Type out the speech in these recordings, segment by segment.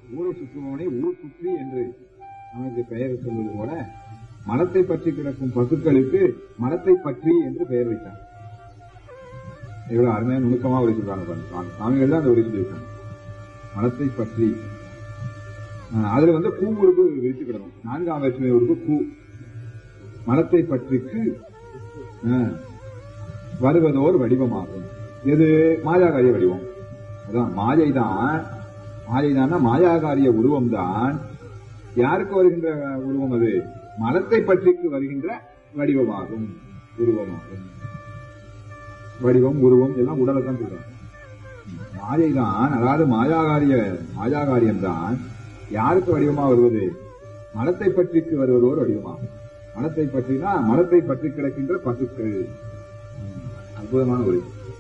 ஊரை சுற்றுபவனை ஊர் சுற்றி என்று நமக்கு பெயர் சொல்வது போல மலத்தை பற்றி கிடக்கும் பசுக்களுக்கு மலத்தை பற்றி என்று பெயர் வைத்தார் எவ்வளவு அருமையா நுணுக்கமா உரை சொல்றாங்க பாருங்க. சுவாமி- சுவாமிகள் தான் அந்த உரை சொல்லியிருக்காங்க மலத்தை பற்றி ஆஹ் அதுல வந்து பூ உறுப்பு விரித்து கிடக்கும் நான்காம் வேற்றுமை உறுப்பு பூ மலத்தை பற்றிக்கு ஆஹ், வருவதோர் வடிவமாகும் எது மாயாகாரிய வடிவம் அதான் மாயை தான் மாயை தான் மாயாகாரிய உருவம் தான் யாருக்கு வருகின்ற உருவம் அது மலத்தை பற்றிக்கு வருகின்ற வடிவமாகும் உருவமாகும் வடிவம் உருவம் எல்லாம் உடலை தான் சொல்றாங்க மாயை தான் அதாவது மாயாகாரிய மாயாகாரியம் தான் யாருக்கு வடிவமா வருவது மலத்தை பற்றிக்கு வருவதோர் வடிவமாகும் மலத்தை பற்றினா மலத்தை பற்றி கிடக்கின்ற பசுக்கள் ம், அற்புதமான ஒரு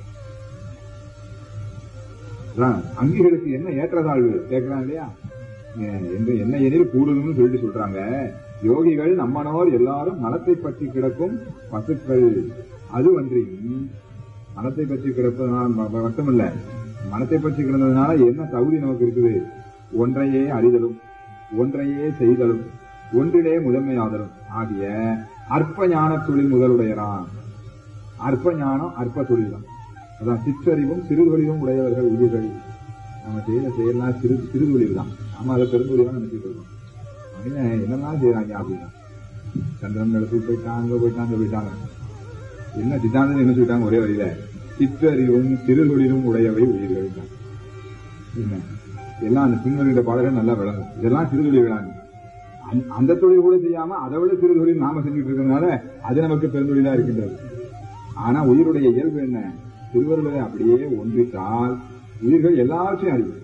அதான், அங்கிகளுக்கு என்ன ஏற்றத்தாழ்வு கேட்கிறான் இல்லையா ஏ- என்று என்ன எனில் கூடுதுன்னு சொல்லிட்டு சொல்றாங்க யோகிகள் நம்மனோர் எல்லாரும் மலத்தை பற்றி கிடக்கும் பசுக்கள் அது ஒன்றியும் மனத்தை பற்றி கிடப்பதனால ம- ம- மட்டுமல்ல மனத்தை பற்றி கிடந்ததுனால என்ன தகுதி நமக்கு இருக்குது ஒன்றையே அறிதலும் ஒன்றையே செய்தலும் ஒன்றிலே முதன்மையாதலும் ஆகிய அற்ப ஞான தொழில் முதலுடையரான் அற்ப ஞானம் அற்ப தொழில் தான் அதான் சிற்றறிவும் சிறுதொழிலும் உடையவர்கள் உயிர்கள் நம்ம செய்யற செயல்லாம் சிறு சிறுதொழில் தான் நாம அதை பெருந்தொழில் தான் நினைச்சிட்டு இருக்கோம் அவன் என்னெல்லாம் செய்யறாங்க அப்படின்னா சந்திரன் இடத்துக்கு போயிட்டாங்க அங்க போயிட்டாங்க அங்க போயிட்டாங்க என்ன சித்தாந்தம் என்ன சொல்லிட்டாங்க ஒரே வரியில சிற்றறிவும் சிறுதொழிலும் உடையவை உயிர்கள் தான். என்ன எல்லாம் அந்த பின்வருகிற பாடல்கள் நல்லா விளங்கும் இதெல்லாம் சிறுதொழில் விளங்கு அந்த- அந்த தொழில் கூட செய்யாம அதை விட சிறு தொழில் நாம செஞ்சுட்டு இருக்கிறதுனால அது நமக்கு பெருந்தொழிலா இருக்கின்றது ஆனா உயிருடைய இயல்பு என்ன திருவருளை அப்படியே ஒன்றித்தால் உயிர்கள் எல்லாவற்றையும் அறியும்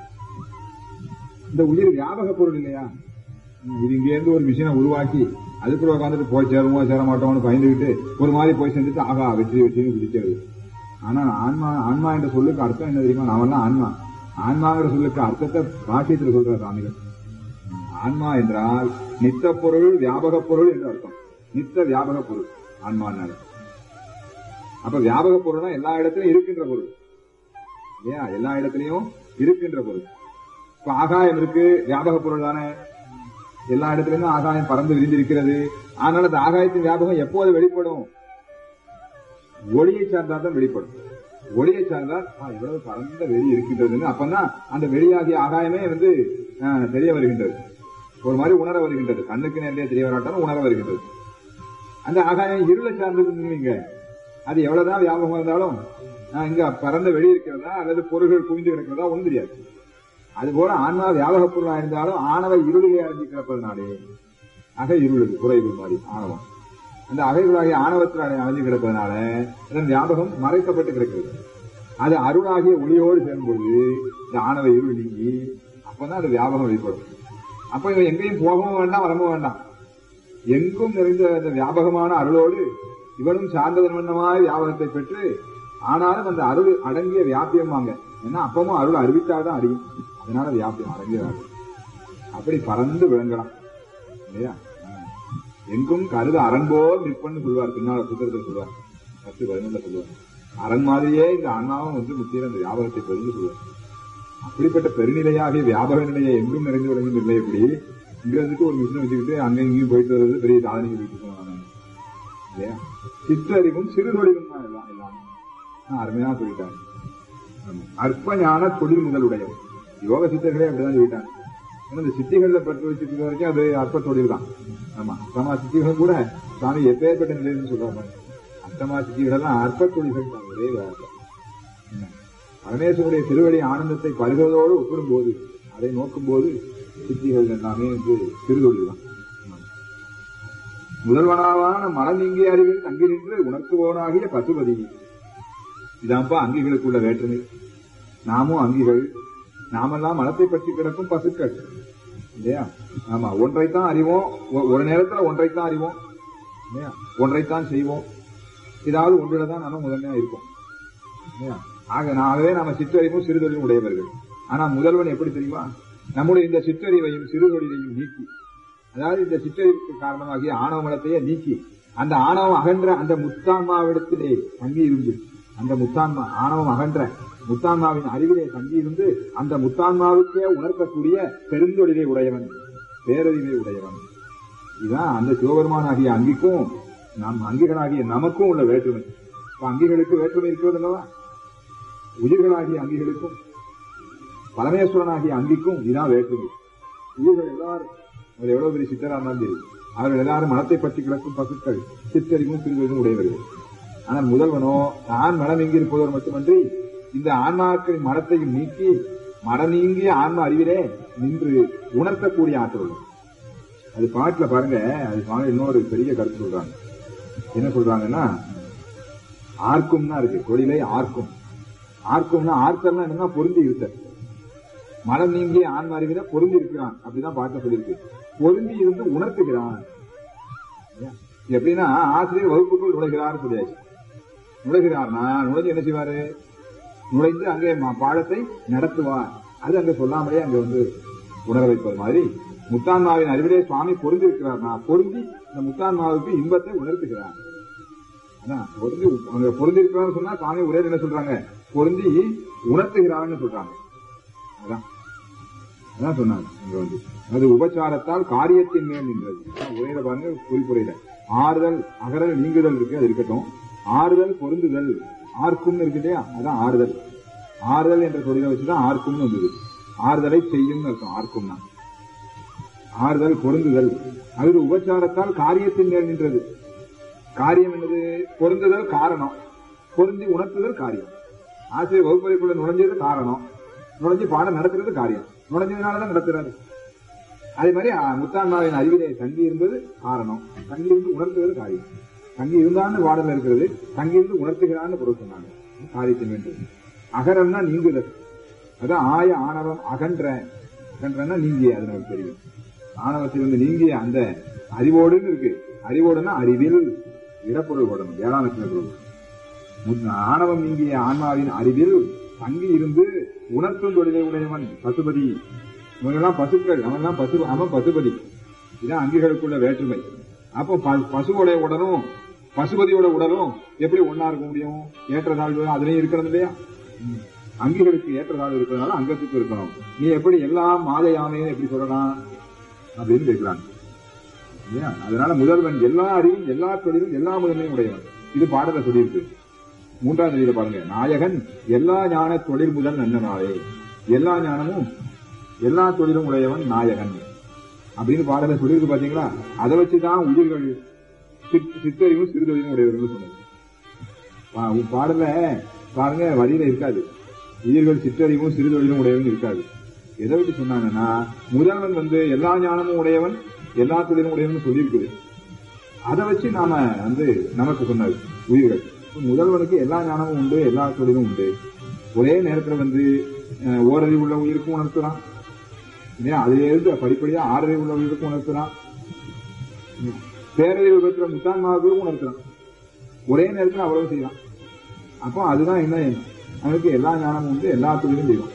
இந்த உயிர் வியாபக பொருள் இல்லையா ம், இது இங்க இருந்து ஒரு மிஷினை உருவாக்கி அதுக்குள்ள உட்காந்துட்டு போய் சேருமோ சேர மாட்டோம்னு பயந்துகிட்டு ஒரு மாதிரி போய் செஞ்சுட்டு ஆகா வெற்றி வெற்றின்னு குதிக்கிறது ஆனா ஆன்மா ஆன்மா என்ற சொல்லுக்கு அர்த்தம் என்ன தெரியுமா நாமெல்லாம் ஆன்மா ஆன்மாங்கிற சொல்லுக்கு அர்த்தத்தை பாக்கியத்தில் சொல்ற சாமிகள் ம், ஆன்மா என்றால் நித்த பொருள் வியாபக பொருள் என்று அர்த்தம் நித்த வியாபக பொருள் ஆன்மானால அப்ப வியாபக பொருள்னா எல்லா இடத்துலயும் இருக்கின்ற பொருள் இல்லையா எல்லா இடத்துலயும் இருக்கின்ற பொருள் இப்ப ஆகாயம் இருக்கு வியாபக பொருள் தானே எல்லா இடத்துலயும் ஆகாயம் பறந்து விரிந்திருக்கிறது ஆனால் அந்த ஆகாயத்தின் வியாபகம் எப்போது வெளிப்படும் ஒளியை சார்ந்தால் தான் வெளிப்படும் ஒளியை சார்ந்தால் ஆ, எவ்வளவு பறந்த வெளி இருக்கின்றதுன்னு அப்பதான் அந்த வெளியாகிய ஆகாயமே வந்து ஆ, தெரிய வருகின்றது ஒரு மாதிரி உணர வருகின்றது கண்ணுக்கு நேரடியாக தெரிய வராட்டாலும் உணர வருகின்றது அந்த ஆகாயம் இருளை சார்ந்ததுன்னு வைங்க அது எவ்வளவுதான் வியாபகம் இருந்தாலும் ஆ, இங்க பறந்த வெளி இருக்கிறதா அல்லது பொருள்கள் குவிந்து கிடக்கிறதா ஒன்றும் தெரியாது அதுபோல ஆன்மா வியாபக பொருளா இருந்தாலும் ஆணவ இருளிலே அடைஞ்சு கிடப்பதனாலே அக இருள் குறைவு மாதிரி ஆணவம் அந்த அகைகளாகிய ஆணவத்தில் அடை- அடைஞ்சு கிடப்பதனால அதன் வியாபகம் மறைக்கப்பட்டு கிடக்கிறது அது அருளாகிய ஒளியோடு சேரும்பொழுது இந்த ஆணவ இருள் நீங்கி அப்பதான் அது வியாபகம் வெளிப்படும் அப்ப இவன் எங்கேயும் போகவும் வேண்டாம் வரவும் வேண்டாம் எங்கும் நிறைந்த அந்த வியாபகமான அருளோடு இவனும் சார்ந்ததன் வண்ணமாய் வியாபகத்தை பெற்று ஆனாலும் அந்த அருள் அடங்கிய வியாபியமாங்க ஏன்னா அப்பவும் அருள் அறிவித்தாதான் அறியும் அதனால வியாபியம் அடங்கிய அருள் அப்படி பறந்து விளங்கலாம் இல்லையா ஆ. எங்கும் கருது அரண்போல் நிற்பன்னு சொல்லுவார் பின்னால புத்தகத்தில் சொல்லுவார் பத்து பதினொன்றுல சொல்லுவார் அரண் மாதிரியே இந்த அண்ணாவும் வந்து முத்திர அந்த வியாபகத்தை பெருந்து சொல்லுவார் அப்படிப்பட்ட பெருநிலையாகிய வியாபக நிலையை எங்கும் நிறைந்து விளங்கும் நிலை எப்படி இங்க இருந்துட்டு ஒரு மிஷினை வச்சுக்கிட்டு அங்க இங்கேயும் போயிட்டு வர்றது பெரிய சாதனை வீட்டு போனாங்க இல்லையா சிற்றறிவும் சிறுதொழிலும் தான் எல்லாம் எல்லாம் ஆ, அருமையா சொல்லிட்டாங்க ஆமா. அற்ப ஞான தொழில் முதலுடையவர் யோக சித்தர்களே அப்படிதான் சொல்லிட்டாங்க ஏன்னா இந்த சித்திகள்ல பற்று வச்சிருக்க வரைக்கும் அது அற்ப தொழில் தான் ஆமா அஷ்டமா சித்திகளும் கூட சுவாமி எப்பேற்பட்ட நிலைன்னு சொல்றாங்க அஷ்டமா சித்திகள் எல்லாம் அற்ப தொழில்கள் தான் ஒரே வார்த்தை என்ன? பரமேஸ்வருடைய திருவடி ஆனந்தத்தை பருகுவதோடு ஒப்பிடும்போது அதை நோக்கும்போது சித்திகள் எல்லாமே வந்து சிறுதொழில் தான் முதல்வனாவான மனம் நீங்கிய அறிவில் தங்கி நின்று உணர்த்துவோனாகிய பசுபதி இதான்ப்பா அங்கிகளுக்குள்ள வேற்றுமை நாமும் அங்கிகள் நாமெல்லாம் மனத்தை பற்றி கிடக்கும் பசுக்கள் இல்லையா ஆமா ஒன்றைத்தான் அறிவோம் ஒ- ஒரு நேரத்துல ஒன்றைத்தான் அறிவோம் இல்லையா ஒன்றைத்தான் செய்வோம் ஏதாவது ஒன்றுல தான் நாம முதன்மையா இருப்போம் இல்லையா? ஆக ஆகவே நாம சிற்றறிவும் சிறுதொழிலும் உடையவர்கள் ஆனா முதல்வன் எப்படி தெரியுமா நம்முடைய இந்த சிற்றறிவையும் சிறுதொழிலையும் நீக்கி அதாவது இந்த சிற்றறிவுக்கு காரணமாகிய ஆணவ மலத்தையே நீக்கி அந்த ஆணவம் அகன்ற அந்த முத்தான்மாவிடத்திலே தங்கி இருந்து அந்த முத்தான்மா ஆணவம் அகன்ற முத்தான்மாவின் அறிவிலே தங்கியிருந்து அந்த முத்தான்மாவுக்கே உணர்த்தக்கூடிய பெருந்தொழிலை உடையவன் பேரறிவை உடையவன் இதுதான் அந்த சிவபெருமானாகிய அங்கிக்கும் நம் அங்கிகளாகிய நமக்கும் உள்ள வேற்றுமை இப்ப அங்கிகளுக்கு வேற்றுமை இருக்கிறது அல்லவா உயிர்களாகிய அங்கிகளுக்கும் பரமேஸ்வரனாகிய அங்கிக்கும் இதான் வேற்றுமை உயிர்கள் எல்லாரும் அவர் எவ்வளவு பெரிய சித்தரா இருந்தாலும் சரி அவர்கள் எல்லாரும் மனத்தை பற்றி கிடக்கும் பசுக்கள் சித்தறிவும் சிறுவதும் உடையவர்கள் ஆனால் முதல்வனோ தான் மனம் எங்கி இருப்பவர் மட்டுமன்றி இந்த ஆன்மாக்களின் மனத்தையும் நீக்கி மன நீங்கிய ஆன்ம அறிவிலே நின்று உணர்த்தக்கூடிய ஆற்றல் உள்ளது. அது பாட்டுல பாருங்க அது பாருங்க இன்னொரு பெரிய கருத்து சொல்றாங்க என்ன சொல்றாங்கன்னா ஆர்க்கும்னா இருக்கு தொழிலை ஆர்க்கும் ஆர்க்கும்னா ஆர்த்தம்னா என்னன்னா பொருந்தி இருக்க மனம் நீங்கிய ஆன்ம அறிவில பொருந்தி இருக்கிறான் அப்படிதான் பாட்டு சொல்லியிருக்கு பொருந்தி இருந்து உணர்த்துகிறான் எப்படின்னா ஆசிரியர் வகுப்புக்குள் நுழைகிறார் சொல்லியாச்சு நுழைகிறார்னா நுழைஞ்சு என்ன செய்வாரு நுழைந்து அங்கே ம- பாடத்தை நடத்துவார் அது அங்க சொல்லாமலே அங்க வந்து உணர வைப்பது மாதிரி முத்தான்மாவின் அறிவிலே சுவாமி பொருந்தி இருக்கிறார்னா பொருந்தி இந்த முத்தான்மாவுக்கு இன்பத்தை உணர்த்துகிறார் அதான் பொருந்தி அங்க பொருந்தி இருக்கிறான்னு சொன்னா சுவாமி ஒரே என்ன சொல்றாங்க பொருந்தி உணர்த்துகிறான்னு சொல்றாங்க அதான் அதான் சொன்னாங்க இங்க வந்து அது உபச்சாரத்தால் காரியத்தின் மேல் நின்றது அதான் உரையில பாருங்க குறிப்புரையில ஆறுதல் அகரல் நீங்குதல் இருக்கு அது இருக்கட்டும் ஆறுதல் பொருந்துதல் ஆர்க்கும்னு இருக்கு இல்லையா அதான் ஆறுதல் ஆறுதல் என்ற சொல்லில வச்சுதான் ஆர்க்கும்னு வந்தது ஆறுதலை செய்யும் அர்த்தம் ஆர்க்கும்னா ஆறுதல் பொருந்துதல் அது உபச்சாரத்தால் காரியத்தின் மேல் நின்றது காரியம் என்னது பொருந்துதல் காரணம் பொருந்தி உணர்த்துதல் காரியம் ஆசிரியர் வகுப்பறைக்குள்ள நுழைஞ்சது காரணம் நுழைஞ்சு பாடம் நடத்துறது காரியம் நுழைஞ்சதுனாலதான் நடத்துறாரு அதே மாதிரி ஆ, முத்தான்மாவின் அறிவிலே தங்கி இருந்தது காரணம் தங்கி இருந்து உணர்த்துவது காரியம் தங்கி இருந்தான்னு பாடல இருக்கிறது தங்கி இருந்து உணர்த்துகிறான்னு பொருள் சொன்னாங்க காரியத்தின் வேண்டும் அகரம்னா நீங்குதல் அதான் ஆய ஆணவம் அகன்ற அகன்றன்னா நீங்கிய அது நமக்கு தெரியும் ஆணவத்திலிருந்து நீங்கிய அந்த அறிவோடுன்னு இருக்கு அறிவோடுன்னா அறிவில் இடப்பொருள் போடணும் ஏழாம் லட்சண பொருள் முன் ஆணவம் நீங்கிய ஆன்மாவின் அறிவில் தங்கி இருந்து உணர்த்தும் தொழிலை உடையவன் பசுபதி இவங்கெல்லாம் பசுக்கள் அவன்லாம் பசு அவன் பசுபதி இதான் அங்கிகளுக்குள்ள வேற்றுமை அப்போ ப- பசுவோட உடலும் பசுபதியோட உடலும் எப்படி ஒன்னா இருக்க முடியும் ஏற்றத்தாழ்வு அதுலயும் இருக்கணும் இல்லையா ம். அங்கிகளுக்கு ஏற்றத்தாழ்வு இருக்கிறதுனால அங்கத்துக்கு இருக்கணும் நீ எப்படி எல்லாம் மாதை ஆமைன்னு எப்படி சொல்லலாம் அப்படின்னு கேட்கிறாங்க இல்லையா அதனால முதல்வன் எல்லா அறிவும் எல்லா தொழிலும் எல்லா முதன்மையும் உடையவன் இது பாடல சொல்லியிருக்கு மூன்றாம் தேதியில பாருங்க நாயகன் எல்லா ஞான தொழில் முதல் நன்னனாலே எல்லா ஞானமும் எல்லா தொழிலும் உடையவன் நாயகன் அப்படின்னு பாடல சொல்லியிருக்கு பாத்தீங்களா அதை வச்சுதான் உயிர்கள் சித்- சித்தறிவும் சிறுதொழிலும் உடையவர்கள் சொன்னது பா- உன் பாடல பாருங்க வரியில இருக்காது உயிர்கள் சிற்றறிவும் சிறுதொழிலும் உடையவன் இருக்காது எதை வச்சு சொன்னாங்கன்னா முதல்வன் வந்து எல்லா ஞானமும் உடையவன் எல்லா தொழிலும் உடையவன் சொல்லியிருக்குது அதை வச்சு நாம வந்து நமக்கு சொன்னது உயிர்கள் முதல்வனுக்கு எல்லா ஞானமும் உண்டு எல்லா தொழிலும் உண்டு ஒரே நேரத்துல வந்து அஹ், ஓரறிவு உள்ள உயிருக்கும் உணர்த்தலாம் இல்லையா அதுல இருந்து படிப்படியா ஆறறிவு உள்ள உயிருக்கும் உணர்த்தலாம் பேரறிவு பெற்ற முத்தான்மாவுக்கும் உணர்த்தலாம் ஒரே நேரத்துல அவ்வளவு செய்யலாம் அப்போ அதுதான் என்ன அவனுக்கு எல்லா ஞானமும் உண்டு எல்லா தொழிலும் செய்யும்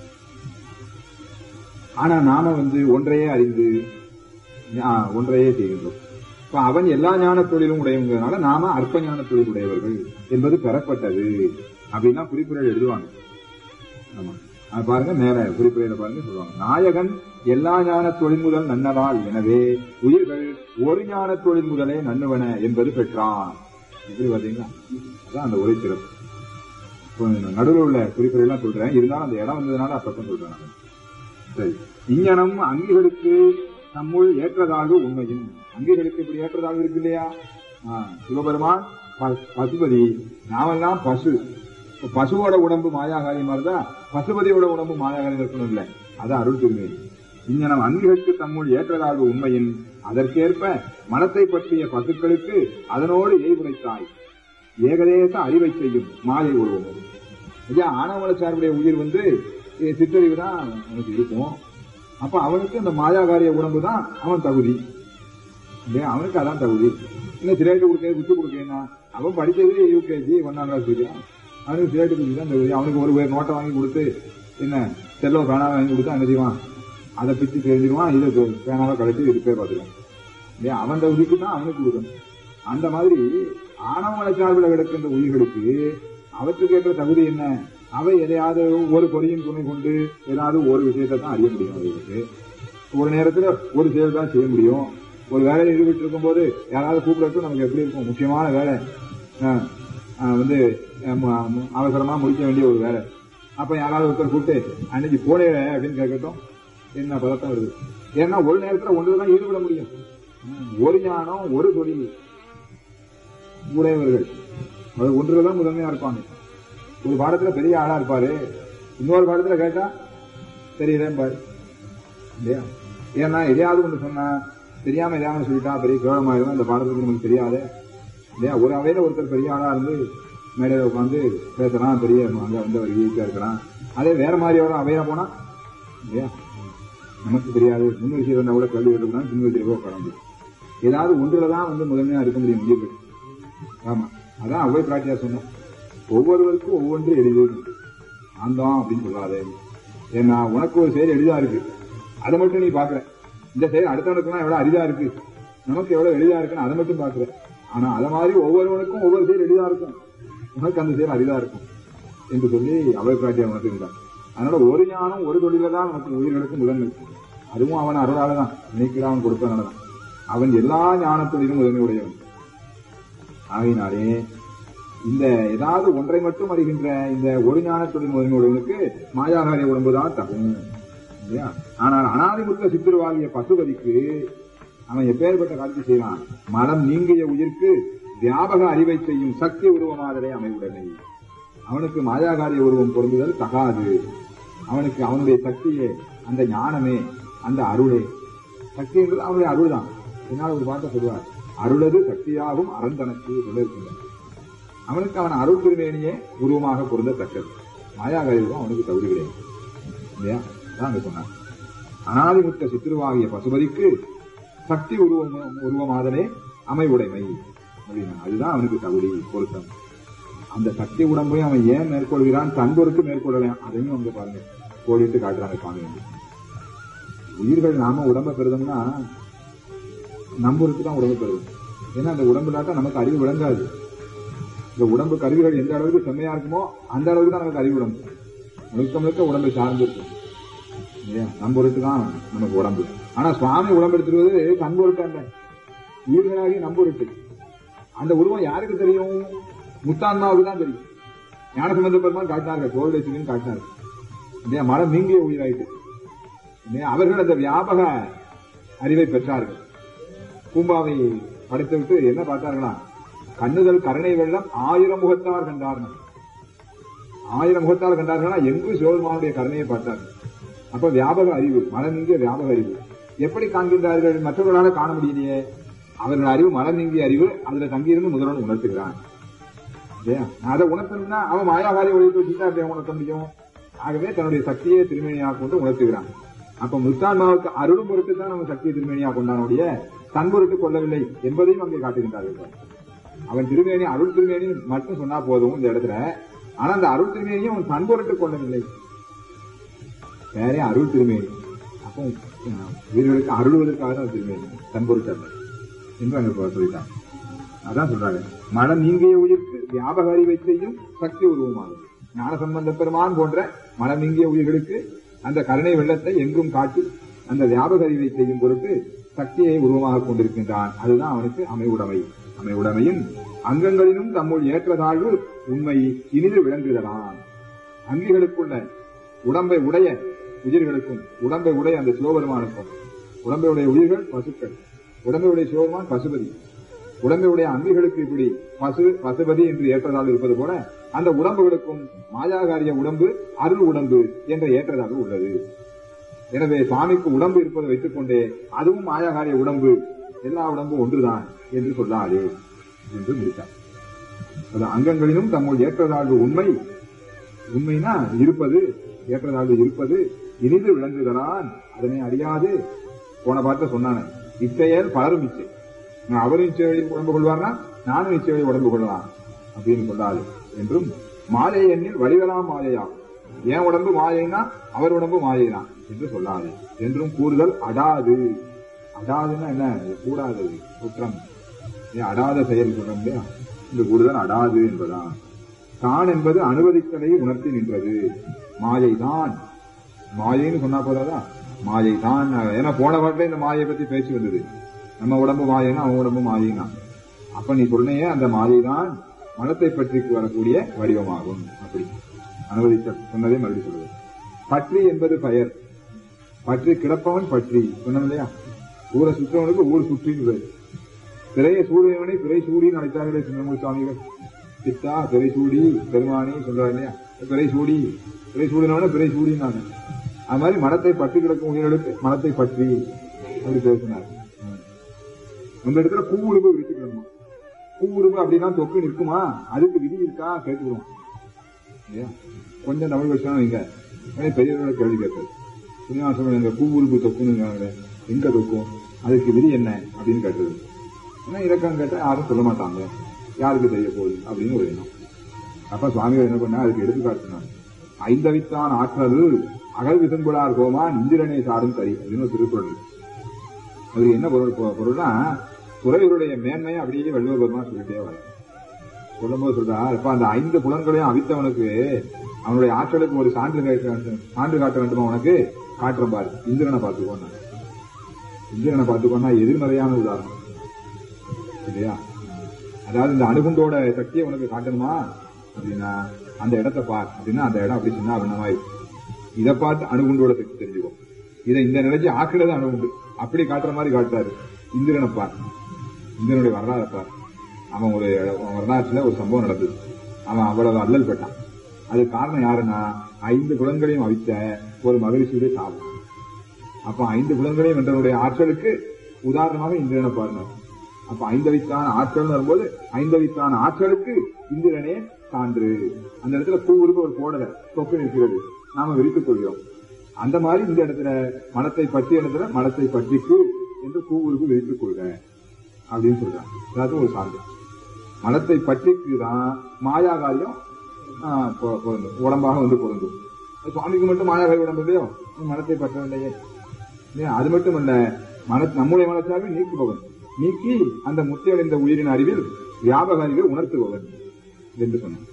ஆனா நாம வந்து ஒன்றையே அறிந்து ஆ, ஒன்றையே செய்கின்றோம் இப்ப அவன் எல்லா ஞான தொழிலும் உடையவங்கிறதுனால நாம அற்ப ஞான தொழில் உடையவர்கள் என்பது பெறப்பட்டது அப்படின்னா குறிப்புரை எழுதுவாங்க ஆமா அது பாருங்க மேல குறிப்புரையில பாருங்க சொல்லுவாங்க நாயகன் எல்லா ஞான தொழில் முதல் நன்னதால் எனவே உயிர்கள் ஒரு ஞான தொழில் முதலே நன்னுவன என்பது பெற்றான் எப்படி பாத்தீங்களா அதான் அந்த உரை சிறப்பு இப்போ நடுவில் உள்ள குறிப்புரை எல்லாம் சொல்றேன் இருந்தாலும் அந்த இடம் வந்ததுனால அப்பப்ப சொல்றேன் நான். சரி இங்ஙனம் அங்கிகளுக்கு நம்முள் ஏற்றதாக உண்மையும் அங்கிகளுக்கு இப்படி ஏற்றதாக இருக்கு இல்லையா ஆ, சிவபெருமான் ப- பசுபதி நாமெல்லாம் பசு இப்ப பசுவோட உடம்பு மாயாகாரி மாதிரிதான் பசுபதியோட உடம்பு மாயாகாரி இருக்கணும் இல்ல அதான் அருள் திருமை இங்ஙனம் அங்கிகளுக்கு தம்முள் ஏற்றதாக உண்மையின் அதற்கேற்ப மனத்தை பற்றிய பசுக்களுக்கு அதனோடு ஏய்வுரைத்தாய் ஏகதேச அறிவை செய்யும் மாயை உருவம் ஐயா ஆணவமல சார்புடைய உயிர் வந்து eh, சிற்றறிவு தான் அவனுக்கு இருக்கும் அப்ப அவனுக்கு அந்த மாயாகாரிய உடம்பு தான் அவன் தகுதி இல்லையா அவனுக்கு அதான் தகுதி இன்னும் சிலேட்டு கொடுக்க விட்டு கொடுக்கேன்னா அவன் படிச்சது யூகேஜி ஒன்னாம் கிளாஸ் படிக்கிறான் அவனுக்கு சிலேட்டு குச்சி தான் தகுதி அவனுக்கு ஒரு பேர் நோட்டை வாங்கி கொடுத்து என்ன செல்லோ பேனா வாங்கி கொடுத்து அங்க செய்வான் அதை பிச்சு தெரிஞ்சிருவான் இது பேனாவை கழிச்சு இது பேர் பார்த்துருவான் இல்லையா அவன் தகுதிக்கு தான் அவனுக்கு கொடுக்கணும் அந்த மாதிரி ஆணவமலை சார்பில் கிடக்கின்ற உயிர்களுக்கு அவற்றுக்கு ஏற்ற தகுதி என்ன அவை எதையாவது ஒரு பொறியின் துணை கொண்டு ஏதாவது ஒரு விஷயத்தை தான் அறிய முடியும் அவர்களுக்கு ஒரு நேரத்துல ஒரு செயல் தான் செய்ய முடியும் ஒரு வேலையில் ஈடுபட்டு இருக்கும்போது யாராவது கூப்பிடட்டும் நமக்கு எப்படி இருக்கும் முக்கியமான வேலை அஹ், அஹ், வந்து அஹ், ம- ம- அவசரமா முடிக்க வேண்டிய ஒரு வேலை அப்ப யாராவது ஒருத்தர் கூப்பிட்டு அன்னைக்கு போனே அப்படின்னு கேட்கட்டும் என்ன பதட்டம் வருது ஏன்னா ஒரு நேரத்துல ஒன்றுதான் ஈடுபட முடியும் உம், ஒரு ஞானம் ஒரு தொழில் உடையவர்கள் அது ஒன்றுலதான் முதன்மையா இருப்பாங்க ஒரு பாடத்துல பெரிய ஆளா இருப்பாரு இன்னொரு பாடத்துல கேட்டா தெரியலேன் பாரு இல்லையா ஏன்னா எதையாவது ஒன்று சொன்னா தெரியாம எதையாவது சொல்லிட்டா பெரிய கேவலமாயிரும் இந்த பாடத்துக்கு நமக்கு தெரியாது இல்லையா ஒரு அவையில ஒருத்தர் பெரிய ஆளா இருந்து மேடையில உட்காந்து பேசுறான் பெரிய அங்க வந்து அவர் ஈஸியா இருக்கிறான் அதே வேற மாதிரி வரும் அவையா போனா இல்லையா நமக்கு தெரியாது முன் விஷயம் இருந்தா கூட கேள்வி எடுக்கணும் பின் விஷயம் உட்கார முடியும் ஏதாவது ஒன்றுலதான் வந்து முதன்மையா இருக்க முடியும் முடிவு ஆமா அதான் அவ்வை பிராட்டியார் சொன்னோம் ஒவ்வொருவருக்கும் ஒவ்வொன்று எளிது நான் தான் அப்படின்னு சொல்லாதே ஏன்னா உனக்கு ஒரு செயல் எளிதா இருக்கு அதை மட்டும் நீ பாக்குற இந்த செயல் அடுத்தவனுக்குலாம் எவ்வளவு அரிதா இருக்கு நமக்கு எவ்வளவு எளிதா இருக்குன்னு அதை மட்டும் பாக்குற ஆனா அத மாதிரி ஒவ்வொருவனுக்கும் ஒவ்வொரு செயல் எளிதா இருக்கும் உனக்கு அந்த செயல் அரிதா இருக்கும் என்று சொல்லி அவை பிராட்டியார் உணர்த்துகின்றார் அதனால ஒரு ஞானம் ஒரு தொழில தான் நமக்கு உயிர்களுக்கு முதன்மை அதுவும் அவன் அருளால தான் நினைக்கிற அவன் கொடுப்பதனால தான் அவன் எல்லா ஞானத்தொழிலும் முதன்மை உடையவன் ஆகையினாலே இந்த ஏதாவது ஒன்றை மட்டும் அறிகின்ற இந்த ஒரு ஞானத்துடன் முதன்மையுடையவனுக்கு மாயாகாரிய உடம்பு தான் தகும் இல்லையா ஆனால் அனாதிமுத்த சித்திரவாகிய பசுபதிக்கு அவன் எப்பேற்பட்ட காட்சி செய்வான் மனம் நீங்கிய உயிர்க்கு வியாபக அறிவை செய்யும் சக்தி உருவமாதலே அமைவுடனே அவனுக்கு மாயாகாரிய உருவம் பொருந்துதல் தகாது அவனுக்கு அவனுடைய சக்தியே அந்த ஞானமே அந்த அருளே சக்தி என்பது அவனுடைய அருள் தான் என்னால் ஒரு பாட்டை சொல்வார் அருளது சக்தியாகும் அறந்தனக்கு சொல்லியிருக்கின்றார் அவனுக்கு அவன் அருள் திருமேனியே உருவமாக பொருந்தத்தக்கது மாயாகாரி உருவம் அவனுக்கு தகுதி கிடையாது இல்லையா அதான் அங்க சொன்னார் அனாதிமுத்த சித்திருவாகிய பசுபதிக்கு சக்தி உருவம் உருவமாதலே அமைவுடைமை அப்படின்னா அதுதான் அவனுக்கு தகுதி பொருத்தம் அந்த சக்தி உடம்பையும் அவன் ஏன் மேற்கொள்கிறான் தன் பொருட்டு மேற்கொள்ளலாம் அதையும் வந்து பாருங்க கோடிட்டு காட்டுறாங்க சுவாமி வந்து. உயிர்கள் நாம உடம்ப பெறுதோம்னா நம்ம பொருட்டு தான் உடம்பு பெறுவோம் ஏன்னா அந்த உடம்பு இல்லாட்டா நமக்கு அறிவு விளங்காது இந்த உடம்பு கருவிகள் எந்த அளவுக்கு செம்மையா இருக்குமோ அந்த அளவுக்கு தான் நமக்கு அறிவு உடம்பு முழுக்க முழுக்க உடம்பை சார்ந்து இருக்கும் இல்லையா நம்ம பொருட்டு தான் நமக்கு உடம்பு ஆனா சுவாமி உடம்பு எடுத்துருவது தன் பொருட்டு அல்ல உயிர்களாகி நம்ப பொருட்டு அந்த உருவம் யாருக்கு தெரியும் முத்தான்மாவுக்கு தான் தெரியும் ஞானசம்பந்த பெருமான் காட்டினார்கள் கோவிலேஸ்வரியும் காட்டினார்கள் இல்லையா மனம் நீங்கிய உயிராயிட்டு இல்லையா அவர்கள் அந்த வியாபக அறிவை பெற்றார்கள் பூம்பாவை படைத்து விட்டு என்ன பார்த்தார்களா கண்ணுதல் கருணை வெள்ளம் ஆயிரம் முகத்தார் கண்டார்கள் ஆயிரம் முகத்தார் கண்டார்களா எங்கு சிவபெருமானுடைய கருணையை பார்த்தார்கள் அப்ப வியாபக அறிவு மனம் நீங்கிய வியாபக அறிவு எப்படி காண்கின்றார்கள் மற்றவர்களால காண முடியலையே அவர்கள் அறிவு மனம் நீங்கிய அறிவு அதுல தங்கியிருந்து முதல்வன் உணர்த்துகிறான் இல்லையா அதை உணர்த்தணும்னா அவன் மாயாகாரி ஒழித்து வச்சுட்டா அப்படியே உணர்த்த முடியும் ஆகவே தன்னுடைய சக்தியை திருமணியாக கொண்டு உணர்த்துகிறான் அப்ப முத்தான்மாவுக்கு அருளும் பொருட்டு தான் நம்ம சக்தியை திருமணியாக கொண்டானுடைய தன் பொருட்டு கொள்ளவில்லை என்பதையும் அங்கே காட்டுகின்றார்கள் அவன் திருமேனி அருள் திருமேனி மட்டும் சொன்னா போதும் இந்த இடத்துல ஆனா அந்த அருள் திருமேனியும் அவன் தன் பொருட்டு கொள்ளவில்லை வேற அருள் திருமேனி அப்போ அஹ், வீரர்களுக்கு அருள்வதற்காக தான் திருமேனி தன் பொருட்டு அல்ல என்று அங்க இப்ப சொல்லிட்டான் அதான் சொல்றாங்க மனம் நீங்கிய உயிர்க்கு வியாபக அறிவை செய்யும் சக்தி உருவமாகும் ஞான சம்பந்த பெருமான் போன்ற மனம் நீங்கிய உயிர்களுக்கு அந்த கருணை வெள்ளத்தை எங்கும் காட்டி அந்த வியாபக அறிவை செய்யும் பொருட்டு சக்தியை உருவமாக கொண்டிருக்கின்றான் அதுதான் அவனுக்கு அமைவுடைமை அமைவுடைமையும் அங்கங்களிலும் தம்முள் ஏற்ற தாழ்வு உண்மை இனிது விளங்குதலான் அங்கிகளுக்குள்ள உடம்பை உடைய உயிர்களுக்கும் உடம்பை உடைய அந்த சிவபெருமானுக்கும் உடம்பை உடைய உயிர்கள் பசுக்கள் உடம்பை உடைய சிவபெருமான் பசுபதி உடம்புடைய அங்கிகளுக்கு இப்படி பசு பசுபதி என்று ஏற்றதாக இருப்பது போல அந்த உடம்புகளுக்கும் மாயாகாரிய உடம்பு அருள் உடம்பு என்ற ஏற்றதாக உள்ளது எனவே சுவாமிக்கு உடம்பு இருப்பதை வைத்துக் கொண்டே அதுவும் மாயாகாரிய உடம்பு எல்லா உடம்பும் ஒன்றுதான் என்று சொல்லாதே என்று முடித்தார் அது அங்கங்களிலும் தம்முள் ஏற்றதாழ்வு உண்மை உண்மைனா இருப்பது ஏற்றதாழ்வு இருப்பது இனிது விளங்குகிறான் அதனை அறியாது போன பார்த்த சொன்னான இச்செயல் பலரும் இச்சை நான் அவரும் இச்சை வழி உடம்பு கொள்வார்னா நானும் இச்சை வழி உடம்பு கொள்ளலாம் அப்படின்னு சொல்லாது என்றும் மாயை எண்ணில் வடிவலாம் மாயையாகும் என் உடம்பு மாயைனா அவர் உடம்பு மாயைதான் என்று சொல்லாது என்றும் கூறுதல் அடாது அடாதுன்னா என்ன இது கூடாதது குற்றம் ஏன் அடாத செயல் சொல்றோம் இல்லையா இந்த கூடுதல் அடாது என்பதான் தான் என்பது அனுமதித்தலை உணர்த்தி நின்றது மாயை தான் மாயைன்னு சொன்னா போதாதா மாயை தான் ஏன்னா போன பாட்டில இந்த மாயை பத்தி பேச்சு வந்தது நம்ம உடம்பு மாயைன்னா அவன் உடம்பு மாயினா அப்ப நீ சொன்னையே அந்த மாயை தான் மனத்தை பற்றி வரக்கூடிய வடிவமாகும் அப்படி அனுமதித்த சொன்னதே மறுபடியும் சொல்லுவது பற்றி என்பது பெயர் பற்றி கிடப்பவன் பற்றி சொன்னோம் இல்லையா ஊரை சுற்றவனுக்கு ஊர் சுற்றின்னு பேர் திரையை சூடியவனை பிறை சூடின்னு அழைத்தார்களே சின்னமூர் சுவாமிகள் சித்தா பிறை சூடி பெருமானி சொல்றாரு இல்லையா பிறை சூடி பிறை சூடினவன பிறை சூடினாங்க அது மாதிரி மனத்தை பற்றி கிடக்கும் உயிர்களுக்கு மனத்தை பற்றி அப்படி பேசினார் அந்த இடத்துல பூ உருவு விரிச்சுக்கணுமா பூ உருவு அப்படின்னா தொக்கு நிற்குமா அதுக்கு விதி இருக்கா கேட்டுக்கிறோம் இல்லையா கொஞ்சம் தமிழ் வருஷம் வைங்க உடனே பெரியவரோட கேள்வி கேட்பாரு சீனிவாசன் எங்க பூ உருவு தொக்குன்னு எங்க தொக்கும் அதுக்கு விதி என்ன அப்படின்னு கேட்டது ஏன்னா இலக்கம் கேட்டா யாரும் சொல்ல மாட்டாங்க யாருக்கு தெரிய போகுது அப்படின்னு ஒரு எண்ணம் அப்ப சுவாமிகள் என்ன பண்ணா அதுக்கு எடுத்துக்காட்டுனார் ஐந்தவித்தான் ஆற்றல் அகல் விசங்குளார் கோமான் இந்திரனை சாரும் கரி அப்படின்னு ஒரு திருக்குறள் அது என்ன பொருள் பொ- பொருள்னா துறையுடைய மேன்மையை அப்படியே வள்ளுவர் பெருமா சொல்லிட்டே வர சொல்லும்போது சொல்றா இப்ப அந்த ஐந்து புலன்களையும் அவித்தவனுக்கு அவனுடைய ஆற்றலுக்கு ஒரு சான்று காட்ட வேண்டும் சான்று காட்ட வேண்டுமா உனக்கு காட்டுறேன் பாரு இந்திரனை பார்த்துக்கோன்னா இந்திரனை பார்த்துக்கோன்னா எதிர்மறையான உதாரணம் இல்லையா அதாவது இந்த அணுகுண்டோட சக்தியை உனக்கு காட்டணுமா அப்படின்னா அந்த இடத்தை பார் அப்படின்னா அந்த இடம் அப்படி சின்ன அபிண்ணமாய் இதை பார்த்து அணுகுண்டோட சக்தி தெரிஞ்சுக்கும் இதை இந்த நிலைக்கு ஆக்கினது அணுகுண்டு அப்படி காட்டுற மாதிரி காட்டாரு இந்திரனை பார் இந்திரனுடைய வரலாறு பார் அவன் ஒரு அவன் வரலாற்றுல ஒரு சம்பவம் நடந்தது அவன் அவ்வளவு அல்லல் பட்டான் அது காரணம் யாருன்னா ஐந்து குலங்களையும் அவித்த ஒரு மகிழ்ச்சியுடைய சாபம் அப்ப ஐந்து குலங்களையும் வென்றனுடைய ஆற்றலுக்கு உதாரணமாக இந்திரனை பாருங்க அப்ப ஐந்தவித்தான் ஆற்றல் வரும்போது ஐந்தவித்தான் ஆற்றலுக்கு இந்திரனே சான்று அந்த இடத்துல பூ உருவ ஒரு போடல தொக்கு நிற்கிறது நாம விரித்துக் கொள்கிறோம் அந்த மாதிரி இந்த இடத்துல மனத்தை பற்றி இடத்துல மனத்தை பற்றிக்கு என்று பூ உருவு விரித்துக் கொள்க அப்படின்னு சொல்றாங்க அதாவது ஒரு சான்று மனத்தை பற்றிக்கு தான் மாயா காரியம் ஆஹ், பொ- பொருந்தும் உடம்பாக வந்து பொருந்தும் சுவாமிக்கு மட்டும் மாயாகாரி உடம்பு இல்லையோ மனத்தை பற்றவில்லையே இல்லையா? அது மட்டும் இல்ல மன நம்முடைய மனசாவே நீக்குபவன் நீக்கி அந்த முத்தியடைந்த உயிரின் அறிவில் வியாபக அறிவை உணர்த்துபவன் என்று சொன்னான்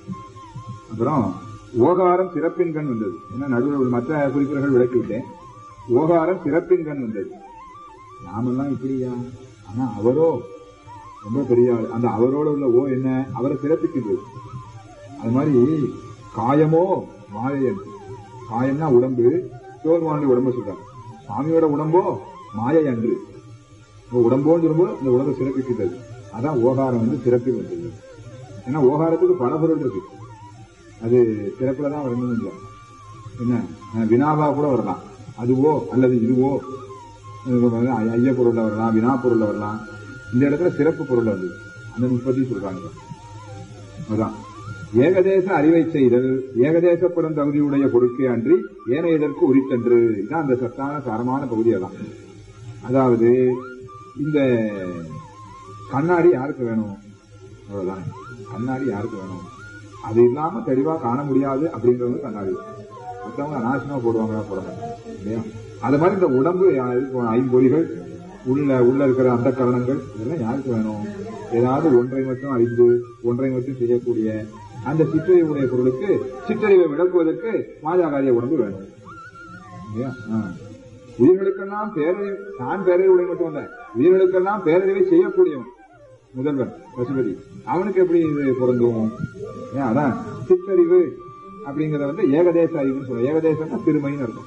அப்புறம் ஓகாரம் சிறப்பின் கண் வந்தது ஏன்னா நடுவில் மற்ற குறிப்புகள் விளக்கி விட்டேன் ஓகாரம் சிறப்பின் கண் வந்தது நாமெல்லாம் இப்படியா ஆனா அவரோ ரொம்ப பெரிய ஆள் அந்த அவரோட உள்ள ஓ என்ன அவரை சிறப்பிக்கின்றது அது மாதிரி காயமோ மாயன் காயம்னா உடம்பு சிவபெருமானுடைய உடம்பு சொல்றாங்க சாமியோட உடம்போ மாயை அன்று இப்ப உடம்போன்னு சொல்லும்போது அந்த உடம்பை சிறப்பிக்கின்றது அதான் ஓகாரம் வந்து சிறப்பி வந்தது ஏன்னா ஓகாரத்துக்கு பல பொருள் இருக்கு அது சிறப்புல தான் வரணும் இல்லை என்ன அஹ் வினாவா கூட வரலாம் அதுவோ அல்லது இதுவோ இது வந்து ஐ- ஐய பொருள்ல வரலாம் வினா பொருள்ல வரலாம் இந்த இடத்துல சிறப்பு பொருள் வந்து அந்த முப்பத்தி சொல்றாங்க அதான் ஏகதேச அறிவை செய்தல் ஏகதேசப்படும் தகுதியுடைய பொருட்கே அன்றி ஏனைய இதற்கு உரித்தன்று இதுதான் அந்த சத்தான சாரமான பகுதி அதான் அதாவது இந்த கண்ணாடி யாருக்கு வேணும் அவ்வளவுதான் கண்ணாடி யாருக்கு வேணும் அது இல்லாம தெளிவா காண முடியாது அப்படின்றது கண்ணாடி மற்றவங்க அனாவசியமா போடுவாங்களா போட மாட்டாங்க இல்லையா அது மாதிரி இந்த உடம்பு யாருக்கு ஐம்பொறிகள் உள்ள உள்ள இருக்கிற அந்த கரணங்கள் இதெல்லாம் யாருக்கு வேணும் ஏதாவது ஒன்றை மட்டும் அறிந்து ஒன்றை மட்டும் செய்யக்கூடிய அந்த சிற்றறிவுடைய பொருளுக்கு சிற்றறிவை விளக்குவதற்கு மாயாகாரிய உடம்பு வேணும் இல்லையா? ஆ. உயிர்களுக்கெல்லாம் பேரறிவு தான் பேரறிவுடைய மட்டும் அல்ல உயிர்களுக்கெல்லாம் பேரறிவை செய்யக்கூடியவன் முதல்வன் பசுபதி அவனுக்கு எப்படி இது பொருந்தும் ஏன் அதான் சிற்றறிவு அப்படிங்கறத வந்து ஏகதேச அறிவுன்னு சொல்லுவோம் ஏகதேசம்னா திருமைன்னு இருக்கும்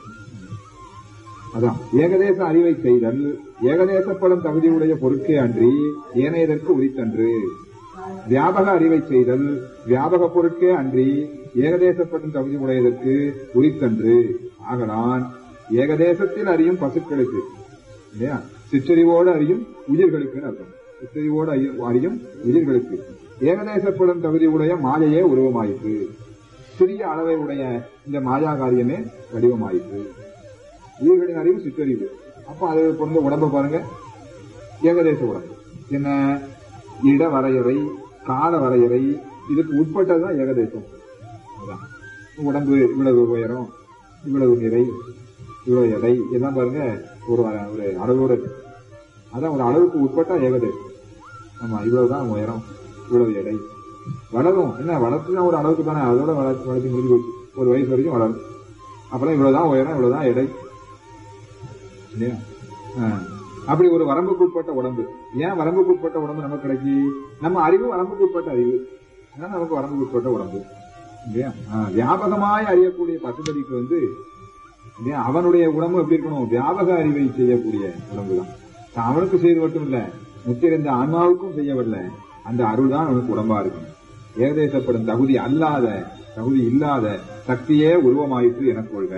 அதான் ஏகதேச அறிவை செய்தல் ஏகதேசப்படும் தகுதியுடைய பொருட்கே அன்றி ஏனையதற்கு உரித்தன்று வியாபக அறிவை செய்தல் வியாபக பொருட்கே அன்றி ஏகதேசப்படும் தகுதி உடையதற்கு உரித்தன்று ஆகலான் ஏகதேசத்தில் அறியும் பசுக்களுக்கு இல்லையா சிற்றறிவோடு அறியும் உயிர்களுக்கு அர்த்தம் சிற்றறிவோடு அறியும் அறியும் உயிர்களுக்கு ஏகதேசப்படும் தகுதி உடைய மாயையே உருவமாயிற்று சிறிய அளவை உடைய இந்த மாயா காரியமே வடிவமாயிற்று உயிர்களின் அறிவு சிற்றறிவு அப்ப அது பொருந்த உடம்ப பாருங்க ஏகதேச உடம்பு என்ன இட வரையறை கால வரையறை இதுக்கு உட்பட்டதுதான் ஏகதேசம் அதான். உடம்பு இவ்வளவு உயரம் இவ்வளவு நிறை இவ்வளவு எடை எல்லாம் பாருங்க ஒரு ஒரு அளவோட இருக்கு. அதான் ஒரு அளவுக்கு உட்பட்டா ஏகதேசம் ஆமா இவ்வளவுதான் உயரம் இவ்வளவு எடை வளரும் என்ன வளர்த்துனா ஒரு அளவுக்கு தானே அதோட வளர்ச்சி வளர்ச்சி முடிஞ்சு போச்சு ஒரு வயசு வரைக்கும் வளரும் அப்புறம் இவ்வளவுதான் உயரம் இவ்வளவுதான் எடை இல்லையா ஆ. அப்படி ஒரு வரம்புக்குட்பட்ட உடம்பு ஏன் வரம்புக்குட்பட்ட உடம்பு நமக்கு கிடைக்கி நம்ம அறிவு வரம்புக்குட்பட்ட அறிவு அதான் நமக்கு வரம்புக்குட்பட்ட உடம்பு இல்லையா ஆ, வியாபகமாய் அறியக்கூடிய பசுபதிக்கு வந்து இல்லையா அவனுடைய உடம்பு எப்படி இருக்கணும் வியாபக அறிவை செய்யக்கூடிய உடம்பு தான் அவனுக்கு செய்து மட்டும் இல்ல முத்திருந்த ஆன்மாவுக்கும் செய்யவில்லை அந்த அருள் தான் அவனுக்கு உடம்பா இருக்கும் ஏகதேசப்படும் தகுதி அல்லாத தகுதி இல்லாத சக்தியே உருவமாயிற்று எனக் கொள்க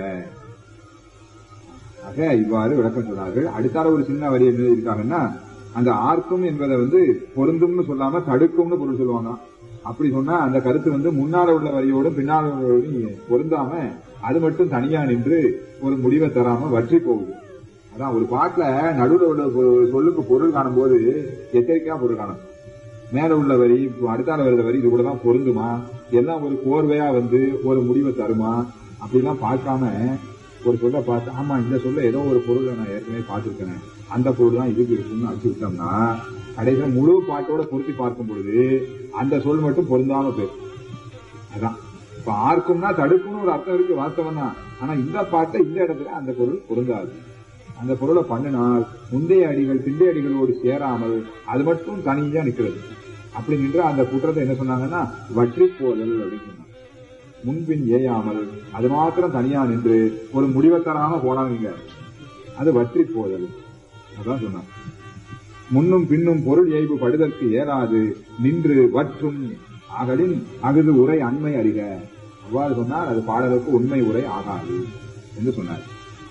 ஆக இவ்வாறு விளக்கம் சொன்னார்கள் அடுத்தால ஒரு சின்ன வரி என்ன இருக்காங்கன்னா அந்த ஆர்க்கும் என்பதை வந்து பொருந்தும்னு சொல்லாம தடுக்கும்னு பொருள் சொல்லுவாங்க அப்படி சொன்னா அந்த கருத்து வந்து முன்னால உள்ள வரியோடும் பின்னால உள்ள வரியோடும் பொருந்தாம அது மட்டும் தனியா நின்று ஒரு முடிவை தராம வற்றி போகுது அதான் ஒரு பாட்டுல நடுவுல உள்ள ஒரு சொல்லுக்கு பொருள் காணும்போது எச்சரிக்கையா பொருள் காணும் மேல உள்ள வரி இப்போ அடுத்தால வருத வரி இது கூட தான் பொருந்துமா எல்லாம் ஒரு கோர்வையா வந்து ஒரு முடிவை தருமா அப்படிலாம் பார்க்காம ஒரு சொல்ல பார்த்து ஆமா இந்த சொல்ல ஏதோ ஒரு பொருளை நான் ஏற்கனவே பார்த்திருக்கேன் அந்த பொருள் தான் இதுக்கு இருக்குன்னு அடிச்சு விட்டோம்னா கடைசியில முழு பாட்டோட பொருத்தி பார்க்கும் பொழுது அந்த சொல் மட்டும் பொருந்தாம போயிடும் அதான் இப்ப ஆர்க்கும்னா தடுக்கும்னு ஒரு அர்த்தம் இருக்கு வாஸ்தவம் தான் ஆனா இந்த பாட்டை இந்த இடத்துல அந்த பொருள் பொருந்தாது அந்த பொருளை பண்ணினால் முந்தைய அடிகள் பிந்தைய அடிகளோடு சேராமல் அது மட்டும் தனியா நிக்கிறது அப்படி நின்று அந்த குற்றத்தை என்ன சொன்னாங்கன்னா வற்றி போதல் அப்படின்னு சொன்னாங்க முன்பின் ஏயாமல் அது மாத்திரம் தனியா நின்று ஒரு முடிவை தராம போனாங்க அது வற்றி போதல் அதான் சொன்னாங்க முன்னும் பின்னும் பொருள் ஏய்வு படுதற்கு ஏறாது நின்று வற்றும் ஆகலின் அகுது உரை அண்மை அறிக அவ்வாறு சொன்னால் அது பாடலுக்கு உண்மை உரை ஆகாது என்று சொன்னார்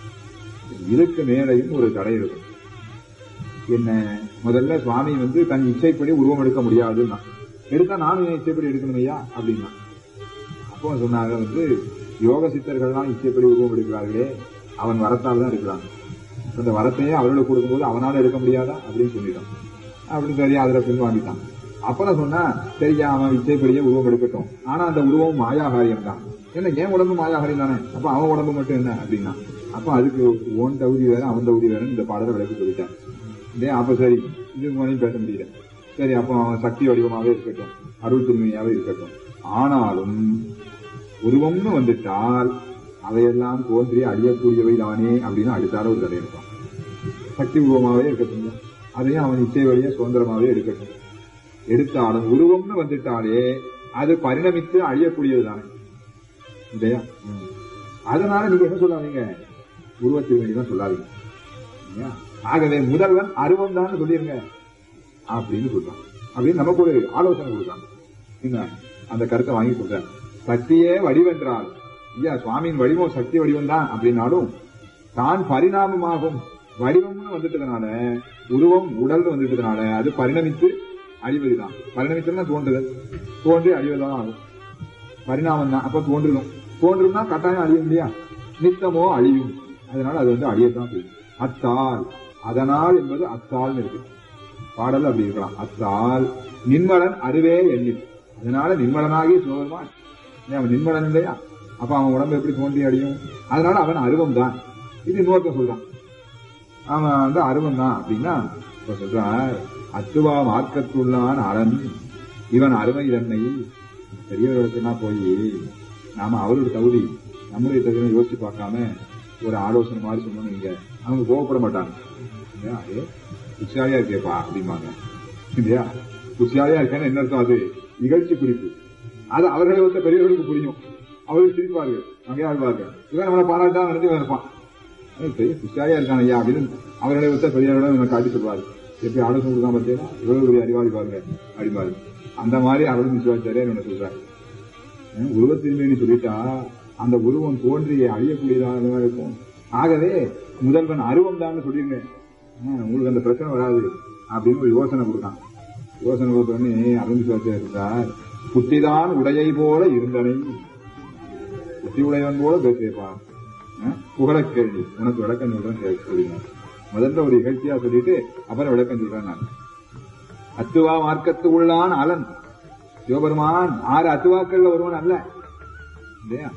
இதுக்கு மேலையும் ஒரு தடை இருக்கும் என்ன முதல்ல சுவாமி வந்து தன் இச்சைப்படி உருவம் எடுக்க முடியாதுன்னா எடுத்தா நானும் என் இச்சைப்படி எடுக்கணும் ஐயா அப்படின்னா அப்போ சொன்னாங்க வந்து யோக சித்தர்கள்லாம் இச்சைப்படி உருவம் எடுக்கிறார்களே அவன் வரத்தால் தான் இருக்கிறான் அந்த வரத்தையே அவர்களுக்கு கொடுக்கும்போது அவனால எடுக்க முடியாதா அப்படின்னு சொல்லிட்டான் அப்படின்னு சரி அதுல பின்வாங்கிட்டான் அப்புறம் சொன்னா சரியா அவன் இச்சைப்படியே உருவம் எடுக்கட்டும் ஆனா அந்த உருவம் மாயாகாரியம் தான் ஏன்னா என் உடம்பு மாயாகாரியம் தானே அப்ப அவன் உடம்பு மட்டும் என்ன அப்படின்னா அப்ப அதுக்கு ஓன் தகுதி வேற அவன் தகுதி வேறன்னு இந்த பாடலை விளக்கி சொல்லிட்டான் இதே அப்ப சரி இது மணியும் பேச முடியல சரி அப்போ அவன் சக்தி வடிவமாவே இருக்கட்டும் அருள் திருமையாவே இருக்கட்டும் ஆனாலும் உருவம்னு வந்துட்டால் அவையெல்லாம் தோன்றி அழியக்கூடியவை தானே அப்படின்னு அடுத்தால ஒரு கதை இருக்கும் சக்தி உருவமாவே இருக்கட்டும் அதையும் அவன் இச்சை வழியே சுதந்திரமாவே எடுக்கட்டும் எடுத்தாலும் உருவம்னு வந்துட்டாலே அது பரிணமித்து அழியக்கூடியது தானே இல்லையா ம். அதனால நீங்க என்ன சொல்லாதீங்க உருவத்திருமணி தான் சொல்லாதீங்க இல்லையா? ஆகவே முதல்வன் அருவம் தான் சொல்லிருங்க அப்படின்னு சொல்றான் அப்படின்னு நமக்கு ஒரு ஆலோசனை கொடுத்தாங்க என்ன அந்த கருத்தை வாங்கி சொல்றேன் சக்தியே வடிவென்றால் ஐயா சுவாமியின் வடிவம் சக்தி வடிவம் தான் அப்படின்னாலும் தான் பரிணாமமாகும் வடிவம்னு வந்துட்டதுனால உருவம் உடல் வந்துட்டதுனால அது பரிணமித்து அழிவதுதான் பரிணமித்துனா தோன்றுதல் தோன்றி அழிவதுதான் ஆகும் பரிணாமம் தான் அப்ப தோன்றும் தோன்றும்னா கட்டாயம் அழியும் இல்லையா நித்தமோ அழியும் அதனால அது வந்து அழியத்தான் செய்யும் அத்தால் அதனால் என்பது அத்தால்னு இருக்கு பாடல் அப்படி இருக்கலாம் அத்தால் நின்மலன் அருவே எண்ணில் அதனால நின்மலனாகி சிவபெருமான் ஏன் அவன் நின்மலன் இல்லையா அப்ப அவன் உடம்பு எப்படி தோன்றி அடியும் அதனால அவன் அருவம் தான் இது இன்னொருத்தன் சொல்றான் அவன் வந்து அருவம் தான் அப்படின்னா இப்ப சொல்றான் அத்துவா மார்க்கத்துள்ளான் அரண் இவன் அருமை தன்னை பெரியவர்களுக்குன்னா போய் நாம அவரோட தகுதி நம்முடைய தகுதி யோசிச்சு பார்க்காம ஒரு ஆலோசனை மாதிரி சொன்னோம் நீங்க அவங்க கோவப்பட மாட்டாங்க இல்லையா? ஏ, புத்திசாலியா இருக்கேப்பா அப்படிம்பாங்க இல்லையா புத்திசாலியா இருக்கேன்னு என்ன அர்த்தம் அது நிகழ்ச்சி குறிப்பு அது அவர்களை ஒத்த பெரியவர்களுக்கு புரியும் அவர்கள் சிரிப்பார்கள் மகையாழ்வார்கள் இவன் நம்மளை பாராட்டா நடத்தி இருப்பான் ஏய், பெரிய புத்திசாலியா இருக்கான் ஐயா அப்படின்னு அவர்களை ஒத்த பெரியவர்களும் இவனை காட்டி சொல்வாரு எப்படி ஆலோசனை கொடுக்காம பார்த்தீங்கன்னா இவ்வளவு பெரிய அறிவாளி பாருங்க அப்படிம்பாரு அந்த மாதிரி அவரும் விசுவாச்சாரியா என்ன சொல்றாரு அஹ் உருவத்தின்மைன்னு சொல்லிட்டா அந்த உருவம் தோன்றி அழியக்கூடியதாக இருக்கும் ஆகவே முதல்வன் அருவம் தான் சொல்லிருங்க அஹ் உங்களுக்கு அந்த பிரச்சனை வராது அப்படின்னு ஒரு யோசனை கொடுத்தான் யோசனை கொடுத்தோடனே அருண் சிவாச்சாரியர் இருந்தார் புத்திதான் உடையை போல இருந்தனை புத்தி உடையவன் போல பேசியப்பா புகழ கேள்வி உனக்கு விளக்கம் சொல்றேன் கேள்வி சொல்லினார் முதல்ல ஒரு இகழ்ச்சியா சொல்லிட்டு அப்புறம் விளக்கம் சொல்றேன் நான் அத்துவா மார்க்கத்து உள்ளான் அலன் சிவபெருமான் ஆறு அத்துவாக்கள்ல ஒருவன் அல்ல இல்லையா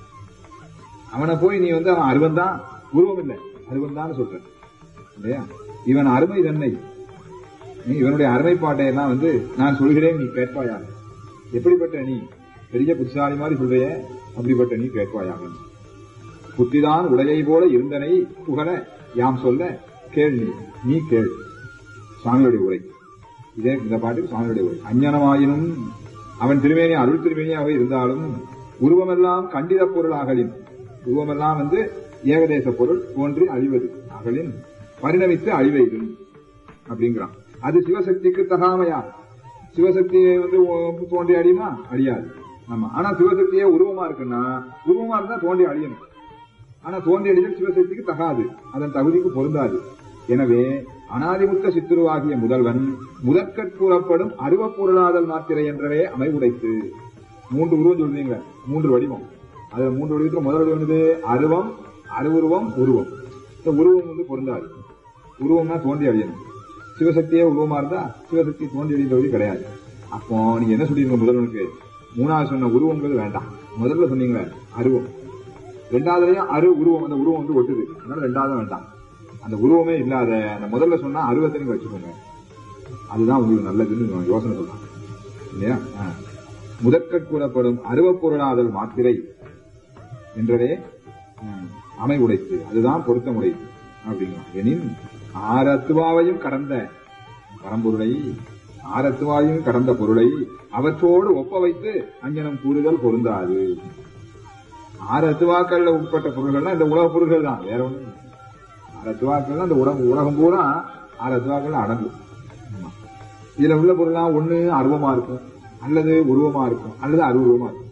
அவனை போய் நீ வந்து அவன் அருவன் தான் உருவம் இல்லை அருவன் தான் சொல்ற இல்லையா இவன் அருமை தன்னை நீ இவனுடைய அருமைப்பாட்டை எல்லாம் வந்து நான் சொல்கிறேன் நீ கேட்பாயா எப்படிப்பட்ட நீ பெரிய புத்திசாலி மாதிரி சொல்றைய அப்படிப்பட்ட நீ கேட்பாயாக புத்திதான் உடையை போல இருந்தனை புகழ யாம் சொல்ல கேள் நீ நீ கேள் சுவாமியுடைய உரை இதே இந்த பாட்டுக்கு சுவாமியுடைய உரை அஞ்ஞனமாயினும் அவன் திருமேனி அருள் திருமேனியாக இருந்தாலும் உருவமெல்லாம் கண்டித பொருள் அகலின் உருவமெல்லாம் வந்து ஏகதேச பொருள் தோன்றி அழிவது அகலின் பரிணமித்து அழிவைதும் அப்படிங்கிறான் அது சிவசக்திக்கு தகாமையா சிவசக்தியை வந்து ஓ- தோண்டி அழியுமா அழியாது ஆமா ஆனா சிவசக்தியே உருவமா இருக்குன்னா உருவமா இருந்தா தோண்டி அழியணும் ஆனா தோன்றி அழிதல் சிவசக்திக்கு தகாது அதன் தகுதிக்கு பொருந்தாது எனவே அனாதிமுத்த சித்துருவாகிய முதல்வன் முதற்கற் கூறப்படும் அருவப்பொருளாதல் மாத்திரை என்றவே அமைவுடைத்து மூன்று உருவம் சொல்றீங்க மூன்று வடிவம் அதுல மூன்று வடிவத்துல முதல் வடிவம் என்னது அருவம் அருவுருவம் உருவம் இந்த உருவம் வந்து பொருந்தாது உருவம்னா தோன்றி அழியணும் சிவசக்தியே உருவமா இருந்தா சிவசக்தி தோன்றி அழிந்த வழி கிடையாது அப்போ நீங்க என்ன சொல்றீங்க முதல்வனுக்கு மூணாவது சொன்ன உருவங்கிறது வேண்டாம் முதல்ல சொன்னீங்களே அருவம் ரெண்டாவதுலயும் அரு உருவம் அந்த உருவம் வந்து ஒட்டுது அதனால ரெண்டாவது வேண்டாம் அந்த உருவமே இல்லாத அந்த முதல்ல சொன்னா அருவத்தை நீங்க வச்சுக்கோங்க அதுதான் உங்களுக்கு நல்லதுன்னு யோசனை சொல்றாங்க இல்லையா ஆ. முதற்கட் கூறப்படும் அருவப்பொருளாதல் மாத்திரை என்றதே ம், அமை உடைத்து அதுதான் பொருத்தமுடைத்து அப்படிங்கிறான் எனின் ஆரத்துவாவையும் கடந்த பரம்பொருளை ஆரத்துவாவையும் கடந்த பொருளை அவற்றோடு ஒப்ப வைத்து அஞ்சனம் கூறுதல் பொருந்தாது ஆறு அத்துவாக்கள்ல உட்பட்ட பொருள்கள்னா இந்த உலக பொருள்கள் தான் வேற ஒண்ணும் இல்லை. ஆறு அத்துவாக்கள்னா இந்த உலகம் உலகம் பூரா ஆறு அத்துவாக்கள் அடங்கும் ஆமா. இதுல உள்ள பொருள்லாம் ஒண்ணு அருவமா இருக்கும் அல்லது உருவமா இருக்கும் அல்லது அருவுருவமா இருக்கும்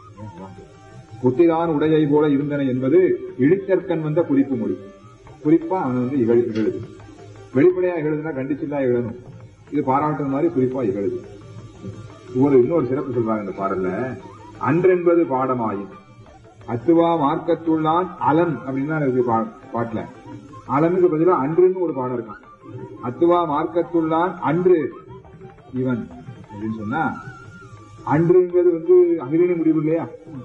புத்திதான் உடையை போல இருந்தன என்பது இழித்தற்கண் வந்த குறிப்பு மொழி குறிப்பா அவன் வந்து இகழ் இகழுது வெளிப்படையா இகழுதுன்னா கண்டிச்சுதான் இகழணும் இது பாராட்டுற மாதிரி குறிப்பா இகழுது ஒரு இன்னொரு சிறப்பு சொல்றாங்க இந்த பாடல்ல அன்றென்பது பாடமாயின் அத்துவா மார்க்கத்துள்ளான் அலன் அப்படின்னு தான் இருக்கு பா- பாட்டுல அலனுக்கு பதிலா அன்றுன்னு ஒரு பாடம் இருக்கான் அத்துவா மார்க்கத்துள்ளான் அன்று இவன் அப்படின்னு சொன்னா அன்றுங்கிறது வந்து அகிரணி முடிவு இல்லையா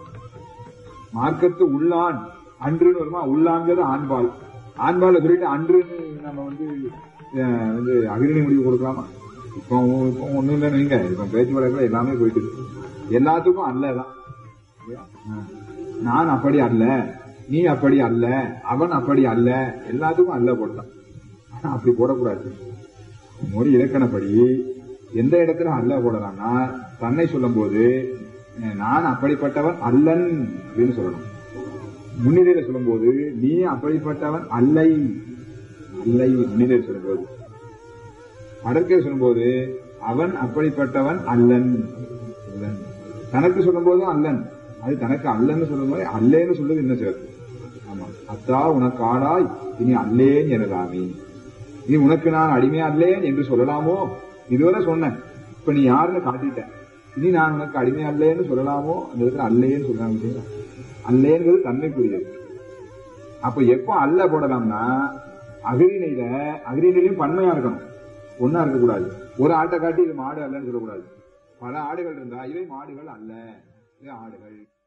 மார்க்கத்து உள்ளான் அன்றுன்னு வருமா உள்ளாங்கிறது ஆண்பால் ஆண்பால சொல்லிட்டு அன்றுன்னு நம்ம வந்து அஹ், வந்து அகிரணி முடிவு கொடுக்கலாமா இப்போ இப்போ ஒண்ணும் இல்லை நீங்க இப்ப பேச்சு வழக்குல எல்லாமே போயிட்டு இருக்கு. எல்லாத்துக்கும் அல்லதான் இல்லையா? ஆ. நான் அப்படி அல்ல நீ அப்படி அல்ல அவன் அப்படி அல்ல எல்லாத்துக்கும் அல்ல போட்டான் ஆனா அப்படி போடக்கூடாது மொழி இலக்கணப்படி எந்த இடத்துல அல்ல போடலாம்னா தன்னை சொல்லும் போது அஹ், நான் அப்படிப்பட்டவன் அல்லன் அப்படின்னு சொல்லணும் முன்னிலையில சொல்லும்போது நீ அப்படிப்பட்டவன் அல்லை அல்லை முன்னிலையில் சொல்லும்போது அடற்கை சொல்லும்போது அவன் அப்படிப்பட்டவன் அல்லன் அல்லன் தனக்கு சொல்லும்போதும் அல்லன் அது தனக்கு அல்லன்னு சொல்லும்போது அல்லேன்னு சொல்றது இன்னும் சிறப்பு ஆமா அத்தா உனக்கு ஆடாய் இனி அல்லேன் எனலாமே இனி உனக்கு நான் அடிமையா அல்லேன் என்று சொல்லலாமோ இதுவரை சொன்னேன் இப்ப நீ யாருன்னு காட்டிட்ட இனி நான் உனக்கு அடிமையா அல்லேன்னு சொல்லலாமோ அந்த இடத்துல அல்லேன்னு சொல்றாங்க பார்த்தீங்களா? அல்லேங்கிறது தன்மைக்குரியது அப்ப எப்போ அல்ல போடலாம்னா அகிரிணையில அகிரிணையிலையும் பன்மையா இருக்கணும் ஒன்னா இருக்கக்கூடாது ஒரு ஆட்டை காட்டி இது மாடு அல்லன்னு சொல்லக்கூடாது பல ஆடுகள் இருந்தா இவை மாடுகள் அல்ல இவை ஆடுகள்